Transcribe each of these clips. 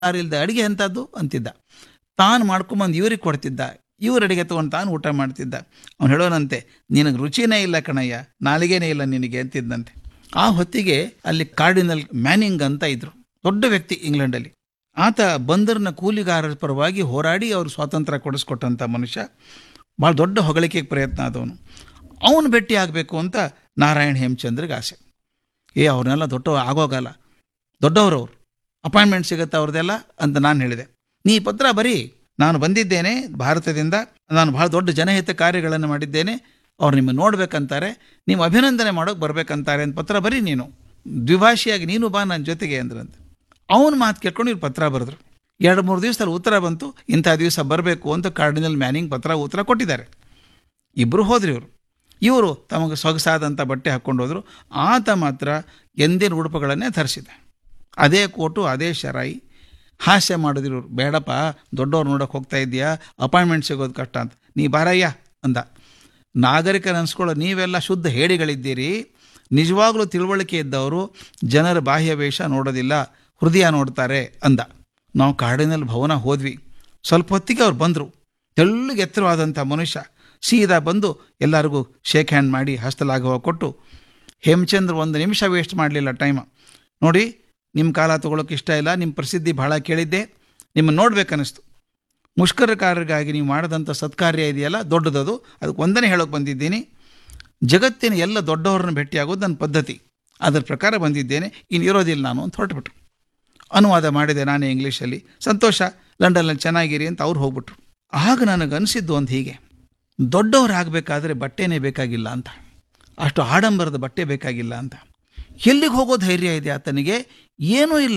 ಇಲ್ದ ಅಡಿಗೆ ಎಂಥದ್ದು ಅಂತಿದ್ದ ತಾನು ಮಾಡ್ಕೊಂಬಂದು ಇವ್ರಿಗೆ ಕೊಡ್ತಿದ್ದ ಇವ್ರ ಅಡಿಗೆ ತೊಗೊಂಡು ತಾನು ಊಟ ಮಾಡ್ತಿದ್ದ ಅವ್ನು ಹೇಳೋನಂತೆ ನಿನಗೆ ರುಚಿನೇ ಇಲ್ಲ ಕಣಯ್ಯ ನಾಲಿಗೆನೇ ಇಲ್ಲ ನಿನಗೆ ಅಂತಿದ್ದಂತೆ ಆ ಹೊತ್ತಿಗೆ ಅಲ್ಲಿ ಕಾರ್ಡಿನಲ್ ಮ್ಯಾನಿಂಗ್ ಅಂತ ಇದ್ರು ದೊಡ್ಡ ವ್ಯಕ್ತಿ ಇಂಗ್ಲೆಂಡಲ್ಲಿ ಆತ ಬಂದರ್ನ ಕೂಲಿಗಾರರ ಪರವಾಗಿ ಹೋರಾಡಿ ಅವರು ಸ್ವಾತಂತ್ರ್ಯ ಕೊಡಿಸ್ಕೊಟ್ಟಂಥ ಮನುಷ್ಯ ಭಾಳ ದೊಡ್ಡ ಹೊಗಳಿಕೆಗೆ ಪ್ರಯತ್ನ ಆದವನು ಅವನು ಭೇಟಿ ಆಗಬೇಕು ಅಂತ ನಾರಾಯಣ್ ಹೇಮಚಂದ್ರಿಗೆ ಆಸೆ ಏ ಅವ್ರನ್ನೆಲ್ಲ ದೊಡ್ಡ ಆಗೋಗಲ್ಲ ದೊಡ್ಡವರು ಅವ್ರು ಅಪಾಯಿಂಟ್ಮೆಂಟ್ ಸಿಗುತ್ತೆ ಅವ್ರದ್ದೆಲ್ಲ ಅಂತ ನಾನು ಹೇಳಿದೆ ನೀ ಈ ಪತ್ರ ಬರೀ ನಾನು ಬಂದಿದ್ದೇನೆ ಭಾರತದಿಂದ ನಾನು ಬಹಳ ದೊಡ್ಡ ಜನಹಿತ ಕಾರ್ಯಗಳನ್ನು ಮಾಡಿದ್ದೇನೆ ಅವ್ರು ನಿಮ್ಮ ನೋಡ್ಬೇಕಂತಾರೆ ನೀವು ಅಭಿನಂದನೆ ಮಾಡೋಕೆ ಬರ್ಬೇಕಂತಾರೆ ಅಂತ ಪತ್ರ ಬರೀ ನೀನು ದ್ವಿಭಾಷಿಯಾಗಿ ನೀನು ಬಾ ನನ್ನ ಜೊತೆಗೆ ಅಂದ್ರಂತೆ ಅವನ ಮಾತು ಕೇಳ್ಕೊಂಡು ಇವ್ರು ಪತ್ರ ಬರೆದ್ರು ಎರಡು ಮೂರು ದಿವಸದಲ್ಲಿ ಉತ್ತರ ಬಂತು ಇಂಥ ದಿವಸ ಬರಬೇಕು ಅಂತ ಕಾರ್ಡಿನಲ್ ಮ್ಯಾನಿಂಗ್ ಪತ್ರ ಉತ್ತರ ಕೊಟ್ಟಿದ್ದಾರೆ ಇಬ್ಬರು ಹೋದ್ರಿ ಇವರು ಇವರು ತಮಗೆ ಸೊಗಸಾದಂಥ ಬಟ್ಟೆ ಹಾಕ್ಕೊಂಡು ಹೋದರು ಆತ ಮಾತ್ರ ಎಂದಿನ ಉಡುಪುಗಳನ್ನೇ ಧರಿಸಿದ ಅದೇ ಕೋಟು ಅದೇ ಶರಾಯಿ ಹಾಸ್ಯ ಮಾಡಿದ್ರು ಇವ್ರು ಬೇಡಪ್ಪ ದೊಡ್ಡವ್ರು ನೋಡೋಕೆ ಹೋಗ್ತಾ ಇದೆಯಾ ಅಪಾಯಿಂಟ್ಮೆಂಟ್ ಸಿಗೋದು ಕಷ್ಟ ಅಂತ ನೀ ಬಾರಯ್ಯ ಅಂದ ನಾಗರಿಕರು ಅನ್ಸ್ಕೊಳ್ಳೋ ನೀವೆಲ್ಲ ಶುದ್ಧ ಹೇಡಿಗಳಿದ್ದೀರಿ ನಿಜವಾಗ್ಲೂ ತಿಳುವಳಿಕೆ ಇದ್ದವರು ಜನರ ಬಾಹ್ಯ ವೇಷ ನೋಡೋದಿಲ್ಲ ಹೃದಯ ನೋಡ್ತಾರೆ ಅಂದ ನಾವು ಕಾಡಿನಲ್ಲಿ ಭವನ ಹೋದ್ವಿ ಸ್ವಲ್ಪ ಹೊತ್ತಿಗೆ ಅವ್ರು ಬಂದರು ತೆಳ್ಳಗೆ ಎತ್ತರವಾದಂಥ ಮನುಷ್ಯ ಸೀದಾ ಬಂದು ಎಲ್ಲರಿಗೂ ಶೇಕ್ ಹ್ಯಾಂಡ್ ಮಾಡಿ ಹಸ್ತಲಾಘವ ಕೊಟ್ಟು ಹೇಮಚಂದ್ರ ಒಂದು ನಿಮಿಷ ವೇಸ್ಟ್ ಮಾಡಲಿಲ್ಲ ಟೈಮ ನೋಡಿ ನಿಮ್ಮ ಕಾಲ ತೊಗೊಳಕ್ಕೆ ಇಷ್ಟ ಇಲ್ಲ ನಿಮ್ಮ ಪ್ರಸಿದ್ಧಿ ಬಹಳ ಕೇಳಿದ್ದೆ ನಿಮ್ಮನ್ನು ನೋಡ್ಬೇಕನ್ನಿಸ್ತು ಮುಷ್ಕರಕಾರರಿಗಾಗಿ ನೀವು ಮಾಡಿದಂಥ ಸತ್ಕಾರ್ಯ ಇದೆಯಲ್ಲ ದೊಡ್ಡದದು ಅದಕ್ಕೆ ಒಂದನೇ ಹೇಳೋಕೆ ಬಂದಿದ್ದೀನಿ ಜಗತ್ತಿನ ಎಲ್ಲ ದೊಡ್ಡವರನ್ನ ಭೇಟಿಯಾಗೋದು ನನ್ನ ಪದ್ಧತಿ ಅದರ ಪ್ರಕಾರ ಬಂದಿದ್ದೇನೆ ಇನ್ನು ಇರೋದಿಲ್ಲ ನಾನು ಅಂತ ಹೊರಟುಬಿಟ್ರು ಅನುವಾದ ಮಾಡಿದೆ ನಾನೇ ಇಂಗ್ಲೀಷಲ್ಲಿ ಸಂತೋಷ ಲಂಡನ್ನಲ್ಲಿ ಚೆನ್ನಾಗಿರಿ ಅಂತ ಅವ್ರು ಹೋಗ್ಬಿಟ್ರು ಆಗ ನನಗೆ ಅನಿಸಿದ್ದು ಒಂದು ಹೀಗೆ ದೊಡ್ಡವ್ರು ಆಗಬೇಕಾದ್ರೆ ಬಟ್ಟೆನೇ ಬೇಕಾಗಿಲ್ಲ ಅಂತ ಅಷ್ಟು ಆಡಂಬರದ ಬಟ್ಟೆ ಬೇಕಾಗಿಲ್ಲ ಅಂತ ಎಲ್ಲಿಗೆ ಹೋಗೋ ಧೈರ್ಯ ಇದೆ ಆತನಿಗೆ ಏನೂ ಇಲ್ಲ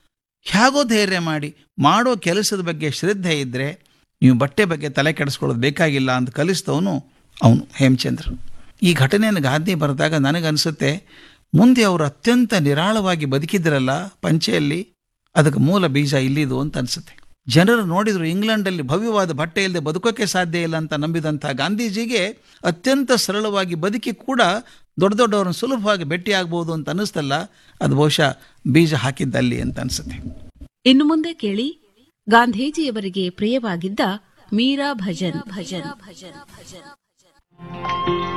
ಹೇಗೋ ಧೈರ್ಯ ಮಾಡಿ ಮಾಡೋ ಕೆಲಸದ ಬಗ್ಗೆ ಶ್ರದ್ಧೆ ಇದ್ದರೆ ನೀವು ಬಟ್ಟೆ ಬಗ್ಗೆ ತಲೆ ಕೆಡಿಸ್ಕೊಳ್ಳೋದು ಬೇಕಾಗಿಲ್ಲ ಅಂತ ಕಲಿಸಿದವನು ಅವನು ಹೇಮಚಂದ್ರ ಈ ಘಟನೆಯನ್ನು ಗಾಂಧಿ ಬರೆದಾಗ ನನಗನ್ಸುತ್ತೆ ಮುಂದೆ ಅವರು ಅತ್ಯಂತ ನಿರಾಳವಾಗಿ ಬದುಕಿದ್ರಲ್ಲ ಪಂಚೆಯಲ್ಲಿ ಅದಕ್ಕೆ ಮೂಲ ಬೀಜ ಇಲ್ಲಿದು ಅಂತ ಅನಿಸುತ್ತೆ ಜನರು ನೋಡಿದ್ರು ಇಂಗ್ಲೆಂಡಲ್ಲಿ ಭವ್ಯವಾದ ಬಟ್ಟೆ ಇಲ್ಲದೆ ಬದುಕೋಕೆ ಸಾಧ್ಯ ಇಲ್ಲ ಅಂತ ನಂಬಿದಂಥ ಗಾಂಧೀಜಿಗೆ ಅತ್ಯಂತ ಸರಳವಾಗಿ ಬದುಕಿ ಕೂಡ ದೊಡ್ಡ ದೊಡ್ಡವ್ರನ್ನ ಸುಲಭವಾಗಿ ಭೇಟಿಯಾಗ್ಬೋದು ಅಂತ ಅನ್ನಿಸ್ತಲ್ಲ ಅದು ಬಹುಶಃ ಬೀಜ ಹಾಕಿದ್ದಲ್ಲಿ ಅಂತ ಅನಿಸುತ್ತೆ ಇನ್ನು ಮುಂದೆ ಕೇಳಿ ಗಾಂಧೀಜಿಯವರಿಗೆ ಪ್ರಿಯವಾಗಿದ್ದ ಮೀರಾ ಭಜನ್ ಭಜನ್ ಭಜನ್ ಭಜನ್